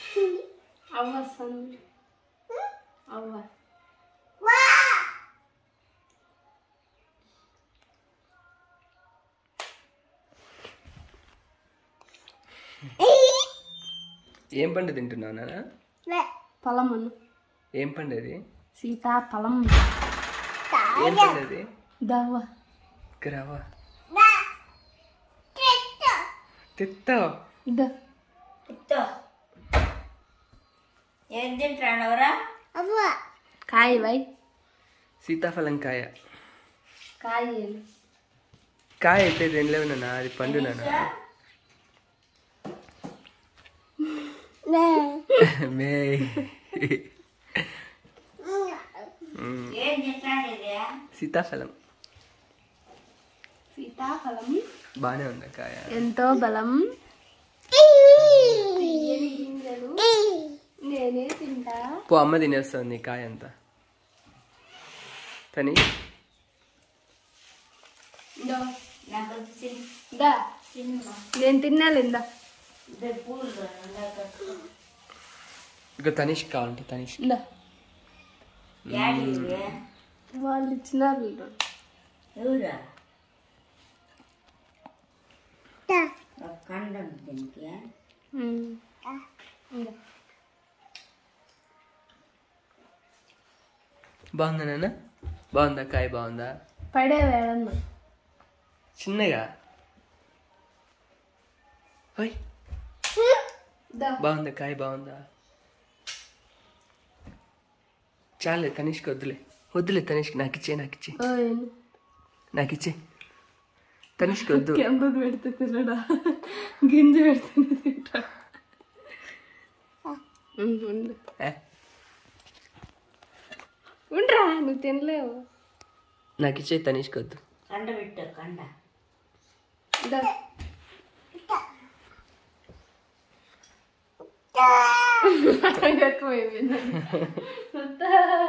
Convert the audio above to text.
అవ్వ వస్తుంది అవ్వ ఏం పండు తింటున్నావు నాన్న పొలం అను ఏం పండు అది సీతాఫలం ఏం పండు అది దవ్వ గ్రవ తిత్తావు ఇదో ఇత్తో ఏం తింటాడవరా కాయ వై సీతాఫలం కాయ కాయ కాయ అయితే తినలేవు నాన్న అది పండు నాన్న మే ఏం తింటాడేది సీతాఫలం సీతాఫలం బాగానే ఉంది కాయ ఎంతో బలం తీయని గింజలు నేనే తింటా పో అమ్మ తినేస్తుంది ఈ కాయ అంతా తని ఇదో నాకు చిన్న దా చిన్న నేను తిన్నాలిందా ఇద్దరు పూలు కట్టుకో ఇంకా తనిష్ కావాలంటే తనిష్ ఇందా యాడి వాళ్ళు ఇచ్చినారు ఎవరా ఒక కండం దీనికి ఇందా బాగుందా నాన్న బాగుందా కాయ బాగుందా పడే వేడన్నా చిన్నగా ఓయ్ దా బాగుందా కాయ బాగుందా చాలే తనిష్కి వద్దులే వద్దులే తనిష్కి నాకు ఇచ్చే నాకు ఇచ్చే ఓయ్ నాకు ఇచ్చే తనిష్కి వద్దు కింద పెడితే తినడా గింజ పెడితే తింటా ఉండు ఏ, ఉండరా నువ్వు తినలేవు నాకు ఇచ్చే తనిష్కి వద్దు కండ పెట్టు కండ దా ఎక్కువైపోయింది